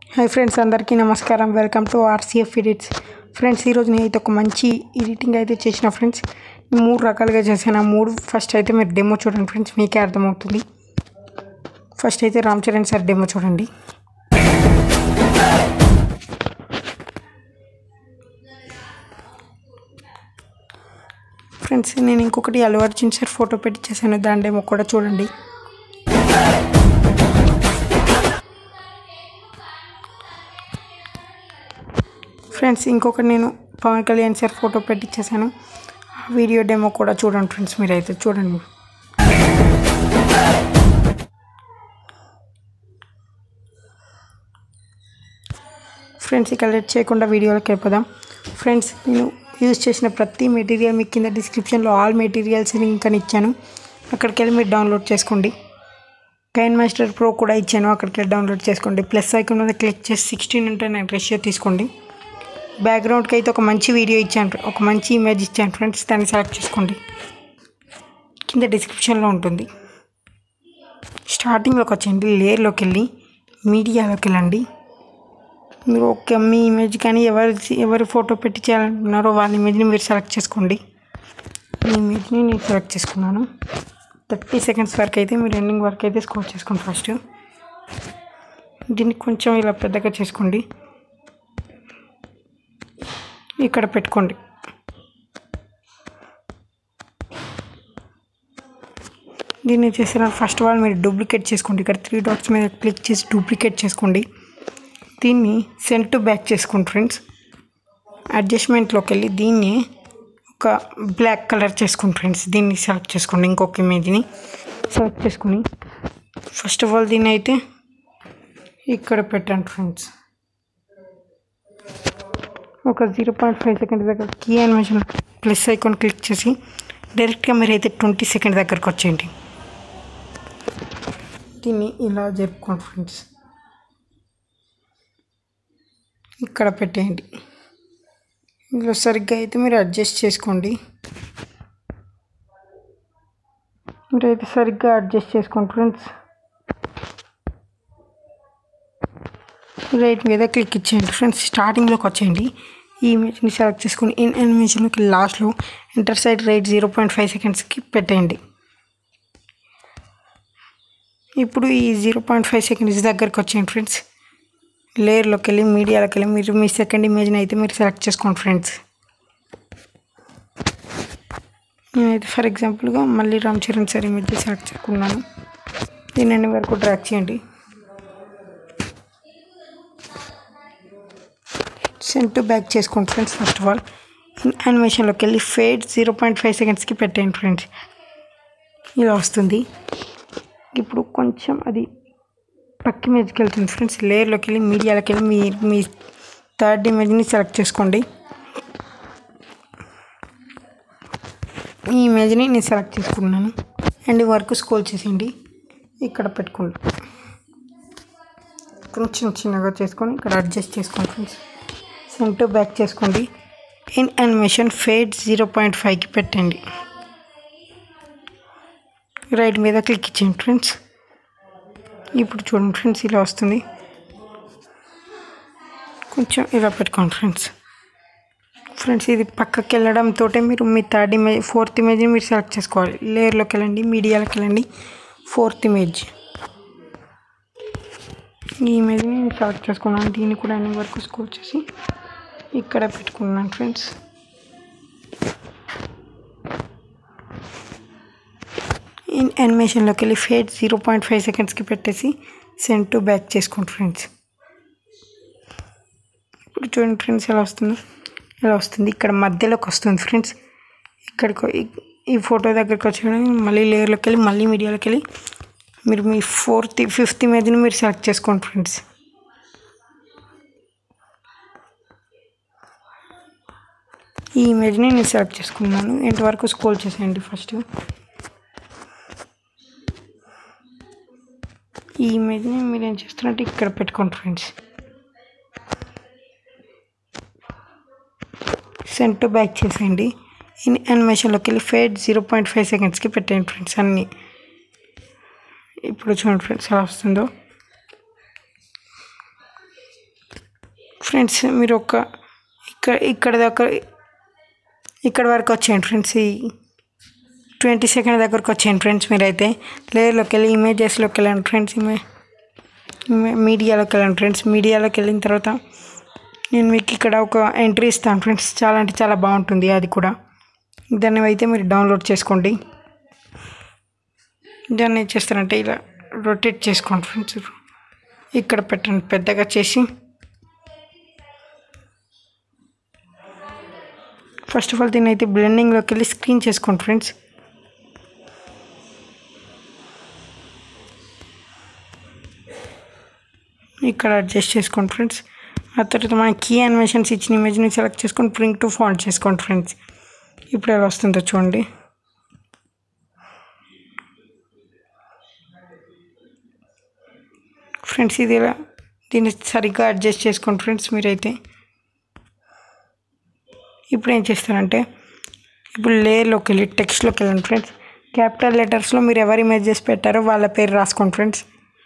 hi friends అందరికీ నమస్కారం welcome to RCF edits friends ఈరోజు నేను అయితే ఒక మంచి ఎడిటింగ్ అయితే చేసిన ఫ్రెండ్స్ మూడు రకాలుగా చేశాను ఆ మూడు ఫస్ట్ అయితే మీరు డెమో చూడండి ఫ్రెండ్స్ మీకే అర్థమవుతుంది ఫస్ట్ అయితే రామ్ చరణ్ సార్ డెమో చూడండి ఫ్రెండ్స్ నేను ఇంకొకటి అల్లు అర్జున్ సార్ ఫోటో పెట్టి చేశాను దాని డెమో కూడా చూడండి ఫ్రెండ్స్ ఇంకొకటి నేను పవన్ కళ్యాణ్ సార్ ఫోటో పెట్టించేసాను ఆ వీడియో డెమో కూడా చూడండి ఫ్రెండ్స్ మీరైతే చూడండి ఫ్రెండ్స్ ఇక లెట్ చేయకుండా వీడియోలోకి వెళ్ళిపోదాం ఫ్రెండ్స్ నేను యూజ్ చేసిన ప్రతి మెటీరియల్ మీకు కింద డిస్క్రిప్షన్లో ఆల్ మెటీరియల్స్ లింక్ అని ఇచ్చాను అక్కడికి వెళ్ళి మీరు డౌన్లోడ్ చేసుకోండి కైన్ మాస్టర్ ప్రో కూడా ఇచ్చాను అక్కడికి వెళ్ళి డౌన్లోడ్ చేసుకోండి ప్లస్ ఐకాన్ మీద క్లిక్ చేసి సిక్స్టీన్ ఉంటే నేను రేషియో తీసుకోండి బ్యాక్గ్రౌండ్కి అయితే ఒక మంచి వీడియో ఇచ్చాను ఒక మంచి ఇమేజ్ ఇచ్చాను ఫ్రెండ్స్ దాన్ని సెలెక్ట్ చేసుకోండి కింద డిస్క్రిప్షన్లో ఉంటుంది స్టార్టింగ్లోకి వచ్చేయండి లేయర్లోకి వెళ్ళి మీడియాలోకి వెళ్ళండి మీరు ఒక మీ ఇమేజ్ కానీ ఎవరి ఎవరి ఫోటో పెట్టి చేయాలనుకున్నారో వాళ్ళ ఇమేజ్ని మీరు సెలెక్ట్ చేసుకోండి ఈ ఇమేజ్ని నేను సెలెక్ట్ చేసుకున్నాను థర్టీ సెకండ్స్ వరకు అయితే మీరు ఎండింగ్ వరకు అయితే స్కోర్ చేసుకోండి ఫస్ట్ దీన్ని కొంచెం ఇలా పెద్దగా చేసుకోండి ఇక్కడ పెట్టుకోండి దీన్ని చేసిన ఫస్ట్ ఆల్ మీరు డూప్లికేట్ చేసుకోండి ఇక్కడ త్రీ డాట్స్ మీద క్లిక్ చేసి డూప్లికేట్ చేసుకోండి దీన్ని సెంట్ టు బ్యాక్ చేసుకోండి ఫ్రెండ్స్ అడ్జస్ట్మెంట్లోకి వెళ్ళి దీన్ని ఒక బ్లాక్ కలర్ చేసుకోండి ఫ్రెండ్స్ దీన్ని సెలెక్ట్ చేసుకోండి ఇంకొక ఇమేజ్ని సెలెక్ట్ చేసుకొని ఫస్ట్ ఆఫ్ ఆల్ దీన్ని అయితే ఇక్కడ పెట్టండి ఫ్రెండ్స్ ఒక జీరో పాయింట్ ఫైవ్ సెకండ్ దగ్గర key animation plus icon click చేసి డైరెక్ట్గా మీరు అయితే ట్వంటీ సెకండ్ దగ్గరకు వచ్చేయండి దీన్ని ఇలా జరుపుకోండి ఫ్రెండ్స్ ఇక్కడ పెట్టేయండి ఇందులో సరిగ్గా అయితే మీరు అడ్జస్ట్ చేసుకోండి మీరైతే సరిగ్గా అడ్జస్ట్ చేసుకోండి ఫ్రెండ్స్ రైట్ మీద క్లిక్ ఇచ్చేయండి ఫ్రెండ్స్ స్టార్టింగ్లోకి వచ్చేయండి ఈ ఇమేజ్ని సెలెక్ట్ చేసుకొని ఇన్ అనిమేషన్లోకి లాస్ట్లో inter side right zero point five సెకండ్స్కి పెట్టేయండి ఇప్పుడు ఈ జీరో పాయింట్ ఫైవ్ సెకండ్స్ దగ్గరికి వచ్చేయండి ఫ్రెండ్స్ లేయర్లోకి వెళ్ళి మీడియాలోకి వెళ్ళి మీరు మీ సెకండ్ ఇమేజ్ని అయితే మీరు సెలెక్ట్ చేసుకోండి ఫ్రెండ్స్ నేనైతే ఫర్ ఎగ్జాంపుల్గా మళ్ళీ Ram Charan sir image select చేసుకున్నాను దీని అన్ని వరకు డ్రాక్ చేయండి సెంట్ బ్యాక్ చేసుకోండి ఫ్రెండ్స్ ఫస్ట్ ఆఫ్ ఆల్ యానిమేషన్లోకి వెళ్ళి ఫేడ్ జీరో పాయింట్ ఫైవ్ సెకండ్స్కి పెట్టేయండి ఫ్రెండ్స్ ఇలా వస్తుంది ఇప్పుడు కొంచెం అది పక్క ఇమేజ్కి వెళ్తుంది ఫ్రెండ్స్ లేయర్లోకి వెళ్ళి మీడియాలోకి వెళ్ళి మీ మీ థర్డ్ ఇమేజ్ని సెలెక్ట్ చేసుకోండి ఈ ఇమేజ్ని నేను సెలెక్ట్ చేసుకున్నాను అండ్ వరకు స్కోల్ చేసేయండి ఇక్కడ పెట్టుకోండి కొంచెం చిన్నగా చేసుకొని ఇక్కడ అడ్జస్ట్ చేసుకోండి ఫ్రెండ్స్ సెంటర్ బ్యాక్ చేసుకోండి in animation fade zero point ఫైవ్కి పెట్టండి రైట్ మీద క్లిక్ ఇచ్చేయండి ఫ్రెండ్స్ ఇప్పుడు చూడండి ఫ్రెండ్స్ ఇలా వస్తుంది కొంచెం ఇలా పెట్టుకోండి ఫ్రెండ్స్ ఫ్రెండ్స్ ఇది పక్కకి వెళ్ళడంతో మీరు మీ థర్డ్ ఇమేజ్ ఫోర్త్ ఇమేజ్ని మీరు సెలెక్ట్ చేసుకోవాలి లేయర్లోకి వెళ్ళండి మీడియాలోకి వెళ్ళండి ఫోర్త్ ఇమేజ్ ఈ ఇమేజ్ని నేను సెలెక్ట్ చేసుకున్నాను దీన్ని కూడా అన్ని వరకు స్కోర్ చేసి ఇక్కడ పెట్టుకున్నాను ఫ్రెండ్స్ ఇన్ యానిమేషన్లోకి వెళ్ళి ఫేడ్ జీరో పాయింట్ ఫైవ్ సెకండ్స్కి పెట్టేసి సెండ్ టు బ్యాక్ చేసుకోండి ఫ్రెండ్స్ ఇప్పుడు చూడండి ఫ్రెండ్స్ ఎలా వస్తుందో ఎలా వస్తుంది ఇక్కడ మధ్యలోకి వస్తుంది ఫ్రెండ్స్ ఇక్కడికి ఈ ఫోటో దగ్గరికి వచ్చి మళ్ళీ లేయర్లోకి వెళ్ళి మళ్ళీ మీడియాలోకి వెళ్ళి మీరు మీ ఫోర్త్ ఫిఫ్త్ ఇమేజ్ని మీరు సెలెక్ట్ చేసుకోండి ఫ్రెండ్స్ ఈ ఇమేజ్ని నేను సెలెక్ట్ చేసుకున్నాను ఎంతవరకు స్కోల్ చేసేయండి ఫస్ట్ ఈ ఇమేజ్ని మీరు ఏం చేస్తున్నారంటే ఇక్కడ పెట్టుకోండి ఫ్రెండ్స్ సెంట్ బ్యాక్ చేసేయండి ఇన్ యానిమేషన్లోకి వెళ్ళి ఫేడ్ జీరో పాయింట్ ఫైవ్ సెకండ్స్కి పెట్టేయండి ఫ్రెండ్స్ అన్నీ ఇప్పుడు చూడండి ఫ్రెండ్స్ ఎలా వస్తుందో ఫ్రెండ్స్ మీరు ఒక ఇక్కడ ఇక్కడ దాకా ఇక్కడ వరకు వచ్చేయండి ఫ్రెండ్స్ ఈ ట్వంటీ సెకండ్ దగ్గరకు వచ్చేయండి ఫ్రెండ్స్ మీరైతే లేయర్లోకి వెళ్ళి ఇమేజెస్లోకి వెళ్ళండి ఫ్రెండ్స్ ఇమే ఇమే- మీడియాలోకి వెళ్ళండి ఫ్రెండ్స్ మీడియాలోకి వెళ్ళిన తర్వాత నేను మీకు ఇక్కడ ఒక ఎంట్రీ ఇస్తాను ఫ్రెండ్స్ చాలా అంటే చాలా బాగుంటుంది అది కూడా దాన్ని అయితే మీరు డౌన్లోడ్ చేసుకోండి దాన్ని ఏం చేస్తారంటే ఇలా రొటేట్ చేసుకోండి ఫ్రెండ్స్ ఇక్కడ పెట్టండి పెద్దగా చేసి ఫస్ట్ ఆఫ్ ఆల్ దీన్ని అయితే బ్లెండింగ్లోకి వెళ్ళి స్క్రీన్ చేసుకోండి ఫ్రెండ్స్ ఇక్కడ అడ్జస్ట్ చేసుకోండి ఫ్రెండ్స్ ఆ తర్వాత మన కీ అనిమేషన్స్ ఇచ్చిన ఇమేజ్ని సెలెక్ట్ చేసుకొని ప్రింట్ టు ఫాంట్ చేసుకోండి ఫ్రెండ్స్ ఇప్పుడు ఎలా వస్తుందో చూడండి ఫ్రెండ్స్ ఇది ఇలా దీన్ని సరిగ్గా అడ్జస్ట్ చేసుకోండి ఫ్రెండ్స్ మీరైతే ఇప్పుడు ఏం చేస్తారంటే ఇప్పుడు లేయర్లోకి వెళ్ళి టెక్స్ట్లోకి వెళ్ళండి ఫ్రెండ్స్ క్యాపిటల్ లెటర్స్లో మీరు ఎవరు ఇమేజెస్ పెట్టారో వాళ్ళ పేరు రాసుకోండి ఫ్రెండ్స్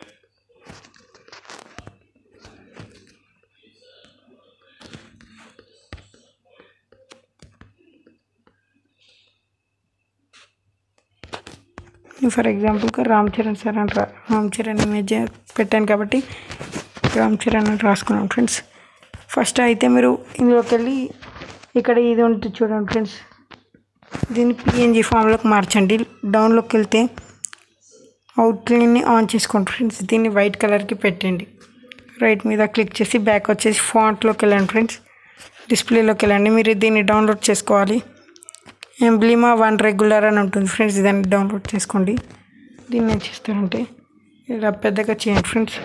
ఫర్ ఎగ్జాంపుల్గా రామ్ చరణ్ సార్ అని రా రామ్ చరణ్ ఇమేజ్ పెట్టాను కాబట్టి రామ్ చరణ్ అని రాసుకున్నాం ఫ్రెండ్స్ ఫస్ట్ అయితే మీరు ఇందులోకి వెళ్ళి ఇక్కడ ఇది ఉంటుంది చూడండి ఫ్రెండ్స్ దీన్ని పిఎన్జీ ఫామ్లోకి మార్చండి డౌన్లోకి వెళ్తే అవుట్లైన్ని ఆన్ చేసుకోండి ఫ్రెండ్స్ దీన్ని వైట్ కలర్కి పెట్టండి రైట్ మీద క్లిక్ చేసి బ్యాక్ వచ్చేసి ఫాంట్లోకి వెళ్ళండి ఫ్రెండ్స్ డిస్ప్లేలోకి వెళ్ళండి మీరు దీన్ని డౌన్లోడ్ చేసుకోవాలి ఎంబ్లిమా వన్ రెగ్యులర్ అని ఉంటుంది ఫ్రెండ్స్ దాన్ని డౌన్లోడ్ చేసుకోండి దీన్ని ఏం చేస్తారంటే ఇలా పెద్దగా చేయండి ఫ్రెండ్స్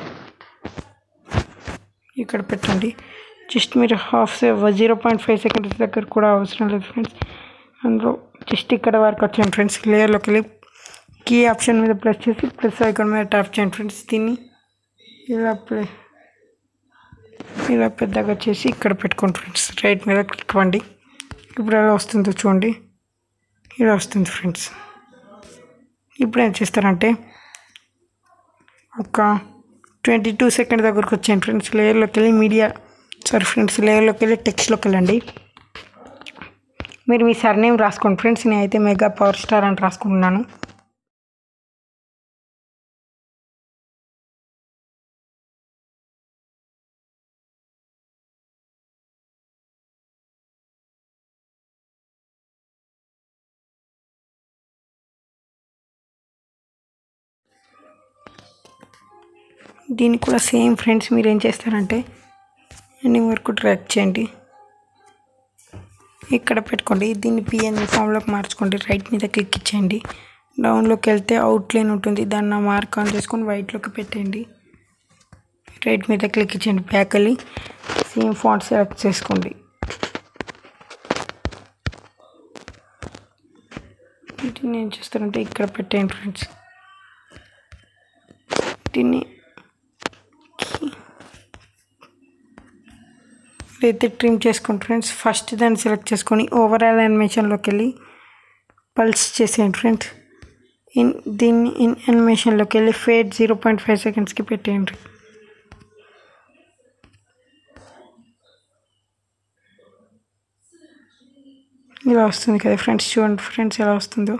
ఇక్కడ పెట్టండి జస్ట్ మీరు half zero point five seconds దగ్గర కూడా అవసరం లేదు ఫ్రెండ్స్ అందులో జస్ట్ ఇక్కడ వరకు వచ్చాను ఫ్రెండ్స్ లేయర్లోకి వెళ్ళి కీ ఆప్షన్ మీద ప్రెస్ చేసి ప్లస్ ఐకాన్ మీద ట్యాప్ చేయండి ఫ్రెండ్స్ దీన్ని ఇలా ప్లే ఇలా పెద్దగా చేసి ఇక్కడ పెట్టుకోండి ఫ్రెండ్స్ రైట్ మీద క్లిక్ అవ్వండి ఇప్పుడు ఎలా వస్తుందో చూడండి ఇలా వస్తుంది ఫ్రెండ్స్ ఇప్పుడు ఏం చేస్తారంటే ఒక ట్వంటీ టూ సెకండ్ దగ్గరకు వచ్చాను ఫ్రెండ్స్ లేయర్లోకి వెళ్ళి మీడియా సారీ ఫ్రెండ్స్ లేయర్లోకి వెళ్ళి టెక్స్ట్లోకి వెళ్ళండి మీరు మీ సర్నేమ్ రాసుకోండి ఫ్రెండ్స్ నేనైతే మెగా పవర్ స్టార్ అని రాసుకుంటున్నాను దీన్ని కూడా సేమ్ ఫ్రెండ్స్ మీరు ఏం చేస్తారంటే ఎన్ని వరకు ట్రాక్ చేయండి ఇక్కడ పెట్టుకోండి దీన్ని పిఎన్జి ఫామ్లోకి మార్చుకోండి రైట్ మీద క్లిక్ ఇచ్చేయండి డౌన్లోకి వెళ్తే అవుట్లైన్ ఉంటుంది దాన్ని ఆ మార్క్ ఆన్ చేసుకొని వైట్లోకి పెట్టండి రైట్ మీద క్లిక్ ఇచ్చేయండి బ్యాక్ వెళ్ళి సేమ్ ఫాంట్ సెలెక్ట్ చేసుకోండి దీన్ని ఏం చేస్తారంటే ఇక్కడ పెట్టేయండి ఫ్రెండ్స్ దీన్ని అయితే ట్రిమ్ చేసుకోండి ఫ్రెండ్స్ ఫస్ట్ దాన్ని సెలెక్ట్ చేసుకొని ఓవరాల్ యానిమేషన్లోకి వెళ్ళి పల్స్ చేసేయండి ఫ్రెండ్స్ ఇన్ దీన్ని ఇన్ యానిమేషన్లోకి వెళ్ళి ఫేట్ జీరో పాయింట్ ఫైవ్ సెకండ్స్కి పెట్టేయండి ఇలా వస్తుంది కదా ఫ్రెండ్స్ చూడండి ఫ్రెండ్స్ ఎలా వస్తుందో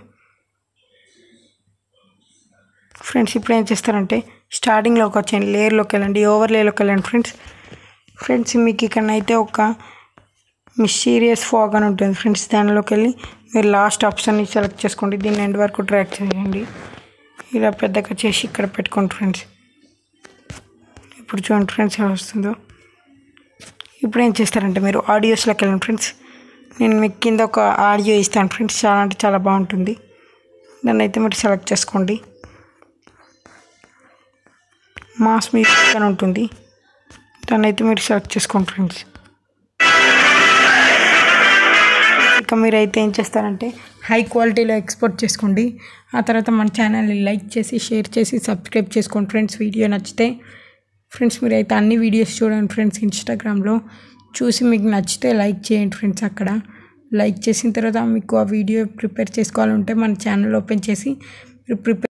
ఫ్రెండ్స్ ఇప్పుడు ఏం చేస్తారంటే స్టార్టింగ్లోకి వచ్చేయండి లేయర్లోకి వెళ్ళండి ఓవర్ లేయర్లోకి వెళ్ళండి ఫ్రెండ్స్ ఫ్రెండ్స్ మీకు ఇక్కడనైతే ఒక మిస్టీరియస్ ఫాగ్ అని ఉంటుంది ఫ్రెండ్స్ దానిలోకి వెళ్ళి మీరు లాస్ట్ ఆప్షన్ని సెలెక్ట్ చేసుకోండి దీన్ని ఎండ్ వరకు ట్రాక్ చేయండి ఇలా పెద్దగా చేసి ఇక్కడ పెట్టుకోండి ఫ్రెండ్స్ ఇప్పుడు చూడండి ఫ్రెండ్స్ ఎలా వస్తుందో ఇప్పుడు ఏం చేస్తారంటే మీరు ఆడియోస్లోకి వెళ్ళండి ఫ్రెండ్స్ నేను మీకు కింద ఒక ఆడియో ఇస్తాను ఫ్రెండ్స్ చాలా అంటే చాలా బాగుంటుంది దాన్ని అయితే మీరు సెలెక్ట్ చేసుకోండి మాస్ మ్యూజిక్ అని ఉంటుంది దాన్ని అయితే మీరు సెలెక్ట్ చేసుకోండి ఫ్రెండ్స్ ఇక మీరు అయితే ఏం చేస్తారంటే హై క్వాలిటీలో ఎక్స్పోర్ట్ చేసుకోండి ఆ తర్వాత మన ఛానల్ని లైక్ చేసి షేర్ చేసి సబ్స్క్రైబ్ చేసుకోండి ఫ్రెండ్స్ వీడియో నచ్చితే ఫ్రెండ్స్ మీరు అయితే అన్ని వీడియోస్ చూడండి ఫ్రెండ్స్ ఇన్స్టాగ్రామ్లో చూసి మీకు నచ్చితే లైక్ చేయండి ఫ్రెండ్స్ అక్కడ లైక్ చేసిన తర్వాత మీకు ఆ వీడియో ప్రిపేర్ చేసుకోవాలంటే మన ఛానల్ ఓపెన్ చేసి మీరు ప్రిపేర్